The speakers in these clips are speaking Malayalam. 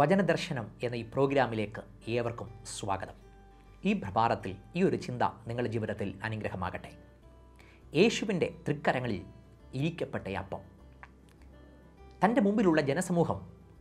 വചനദർശനം എന്ന ഈ പ്രോഗ്രാമിലേക്ക് ഏവർക്കും സ്വാഗതം ഈ പ്രഭാതത്തിൽ ഈ ഒരു ചിന്ത നിങ്ങളുടെ ജീവിതത്തിൽ അനുഗ്രഹമാകട്ടെ യേശുവിൻ്റെ തൃക്കരങ്ങളിൽ ഇരിക്കപ്പെട്ട ഈ അപ്പം തൻ്റെ മുമ്പിലുള്ള ജനസമൂഹം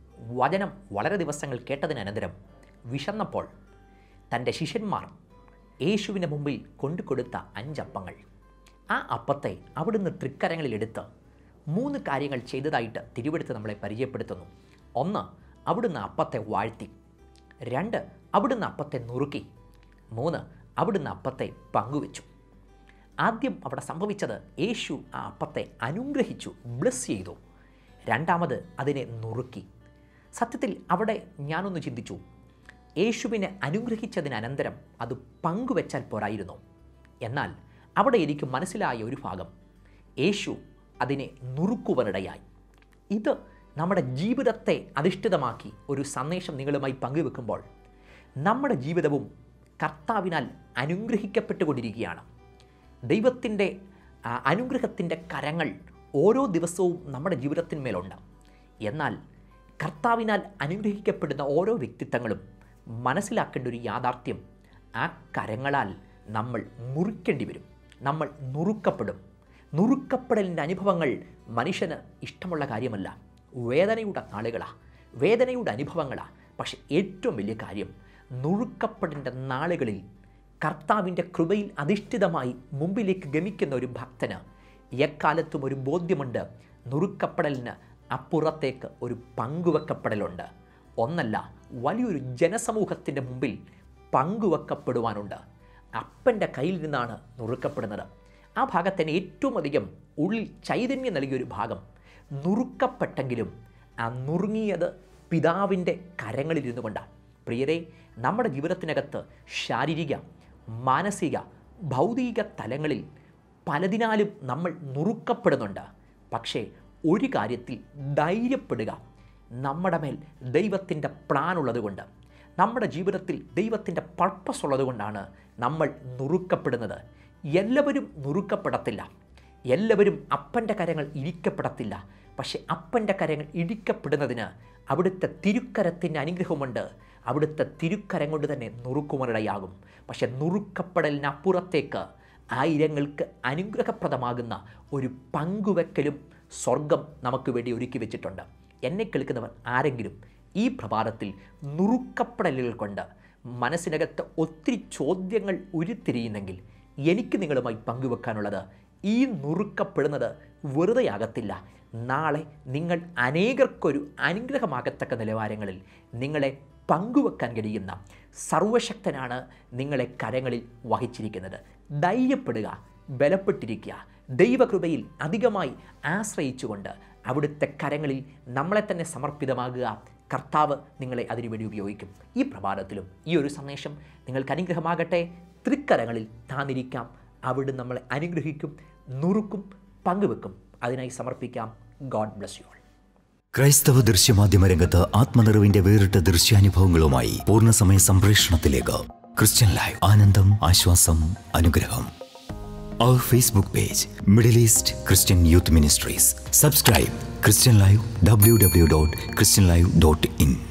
വചനം വളരെ ദിവസങ്ങൾ കേട്ടതിനനന്തരം വിശന്നപ്പോൾ തൻ്റെ ശിഷ്യന്മാർ യേശുവിൻ്റെ മുമ്പിൽ കൊണ്ടുകൊടുത്ത അഞ്ചപ്പങ്ങൾ ആ അപ്പത്തെ അവിടുന്ന് തൃക്കരങ്ങളിലെടുത്ത് മൂന്ന് കാര്യങ്ങൾ ചെയ്തതായിട്ട് തിരുവെടുത്ത് നമ്മളെ പരിചയപ്പെടുത്തുന്നു ഒന്ന് അവിടുന്ന് അപ്പത്തെ വാഴ്ത്തി രണ്ട് അവിടുന്ന് അപ്പത്തെ നുറുക്കി മൂന്ന് അവിടുന്ന് അപ്പത്തെ പങ്കുവെച്ചു ആദ്യം അവിടെ സംഭവിച്ചത് യേശു ആ അപ്പത്തെ അനുഗ്രഹിച്ചു ബ്ലസ് ചെയ്തു രണ്ടാമത് അതിനെ നുറുക്കി സത്യത്തിൽ അവിടെ ഞാനൊന്ന് ചിന്തിച്ചു യേശുവിനെ അനുഗ്രഹിച്ചതിനനന്തരം അത് പങ്കുവെച്ചാൽ പോരായിരുന്നു എന്നാൽ അവിടെ എനിക്ക് മനസ്സിലായ ഒരു ഭാഗം യേശു അതിനെ നുറുക്കുവാനിടയായി ഇത് നമ്മുടെ ജീവിതത്തെ അധിഷ്ഠിതമാക്കി ഒരു സന്ദേശം നിങ്ങളുമായി പങ്കുവെക്കുമ്പോൾ നമ്മുടെ ജീവിതവും കർത്താവിനാൽ അനുഗ്രഹിക്കപ്പെട്ടുകൊണ്ടിരിക്കുകയാണ് ദൈവത്തിൻ്റെ ആ, അനുഗ്രഹത്തിൻ്റെ കരങ്ങൾ ഓരോ ദിവസവും നമ്മുടെ ജീവിതത്തിന്മേലുണ്ട് എന്നാൽ കർത്താവിനാൽ അനുഗ്രഹിക്കപ്പെടുന്ന ഓരോ വ്യക്തിത്വങ്ങളും മനസ്സിലാക്കേണ്ട ഒരു യാഥാർത്ഥ്യം ആ കരങ്ങളാൽ നമ്മൾ മുറിക്കേണ്ടി വരും നമ്മൾ നുറുക്കപ്പെടും നുറുക്കപ്പെടലിൻ്റെ അനുഭവങ്ങൾ മനുഷ്യന് ഇഷ്ടമുള്ള കാര്യമല്ല വേദനയുടെ നാളുകളാണ് വേദനയുടെ അനുഭവങ്ങളാണ് പക്ഷെ ഏറ്റവും വലിയ കാര്യം നുറുക്കപ്പെടേണ്ട നാളുകളിൽ കർത്താവിൻ്റെ കൃപയിൽ അധിഷ്ഠിതമായി മുമ്പിലേക്ക് ഗമിക്കുന്ന ഒരു ഭക്തന് എക്കാലത്തും ഒരു ബോധ്യമുണ്ട് നുറുക്കപ്പെടലിന് അപ്പുറത്തേക്ക് ഒരു പങ്കുവെക്കപ്പെടലുണ്ട് ഒന്നല്ല വലിയൊരു ജനസമൂഹത്തിൻ്റെ മുമ്പിൽ പങ്കുവെക്കപ്പെടുവാനുണ്ട് അപ്പൻ്റെ കയ്യിൽ നിന്നാണ് നുറുക്കപ്പെടുന്നത് ആ ഭാഗത്തിന് ഏറ്റവും അധികം ഉള്ളിൽ ചൈതന്യം നൽകിയൊരു ഭാഗം നുറുക്കപ്പെട്ടെങ്കിലും ആ നുറുങ്ങിയത് പിതാവിൻ്റെ കരങ്ങളിലിരുന്നു കൊണ്ടാണ് പ്രിയരെ നമ്മുടെ ജീവിതത്തിനകത്ത് ശാരീരിക മാനസിക ഭൗതിക തലങ്ങളിൽ പലതിനാലും നമ്മൾ നുറുക്കപ്പെടുന്നുണ്ട് പക്ഷേ ഒരു കാര്യത്തിൽ ധൈര്യപ്പെടുക നമ്മുടെ മേൽ ദൈവത്തിൻ്റെ പ്ലാൻ ഉള്ളതുകൊണ്ട് നമ്മുടെ ജീവിതത്തിൽ ദൈവത്തിൻ്റെ പർപ്പസ് ഉള്ളതുകൊണ്ടാണ് നമ്മൾ നുറുക്കപ്പെടുന്നത് എല്ലാവരും നുറുക്കപ്പെടത്തില്ല എല്ലാവരും അപ്പൻ്റെ കരങ്ങൾ ഇരിക്കപ്പെടത്തില്ല പക്ഷെ അപ്പൻ്റെ കരങ്ങൾ ഇടിക്കപ്പെടുന്നതിന് അവിടുത്തെ തിരുക്കരത്തിൻ്റെ അനുഗ്രഹമുണ്ട് അവിടുത്തെ തിരുക്കരം കൊണ്ട് തന്നെ നുറുക്കുമനിടയാകും പക്ഷെ നുറുക്കപ്പെടലിനപ്പുറത്തേക്ക് ആയിരങ്ങൾക്ക് അനുഗ്രഹപ്രദമാകുന്ന ഒരു പങ്കുവെക്കലും സ്വർഗം നമുക്ക് വേണ്ടി ഒരുക്കി വെച്ചിട്ടുണ്ട് എന്നെ കേൾക്കുന്നവർ ആരെങ്കിലും ഈ പ്രഭാതത്തിൽ നുറുക്കപ്പെടലുകൾ കൊണ്ട് മനസ്സിനകത്ത് ഒത്തിരി ചോദ്യങ്ങൾ ഉരുത്തിരിയുന്നെങ്കിൽ എനിക്ക് നിങ്ങളുമായി പങ്കുവെക്കാനുള്ളത് ഈ നുറുക്കപ്പെടുന്നത് വെറുതെയാകത്തില്ല നാളെ നിങ്ങൾ അനേകർക്കൊരു അനുഗ്രഹമാകത്തക്ക നിലവാരങ്ങളിൽ നിങ്ങളെ പങ്കുവെക്കാൻ കഴിയുന്ന സർവശക്തനാണ് നിങ്ങളെ കരങ്ങളിൽ വഹിച്ചിരിക്കുന്നത് ധൈര്യപ്പെടുക ബലപ്പെട്ടിരിക്കുക ദൈവകൃപയിൽ അധികമായി ആശ്രയിച്ചുകൊണ്ട് അവിടുത്തെ കരങ്ങളിൽ നമ്മളെ തന്നെ സമർപ്പിതമാകുക കർത്താവ് നിങ്ങളെ അതിനുവേണ്ടി ഉപയോഗിക്കും ഈ പ്രഭാതത്തിലും ഈ ഒരു സന്ദേശം നിങ്ങൾക്ക് അനുഗ്രഹമാകട്ടെ തൃക്കരങ്ങളിൽ താന്നിരിക്കാം അവിടെ നമ്മളെ അനുഗ്രഹിക്കും നുറുക്കും പങ്കുവെക്കും അതിനായി സമർപ്പിക്കാം ഗോഡ് ബ്ലസ് യു ആൾ ക്രൈസ്തവ ദൃശ്യമാധ്യമ രംഗത്ത് ആത്മനിറവിന്റെ വേറിട്ട ദൃശ്യാനുഭവങ്ങളുമായി പൂർണ്ണസമയ സംപ്രേഷണത്തിലേക്ക് ക്രിസ്ത്യൻ ലൈവ് ആനന്ദം ആശ്വാസം അനുഗ്രഹം അവർ Facebook page Middle East Christian youth ministries subscribe Christian live W W dot Christian live dot in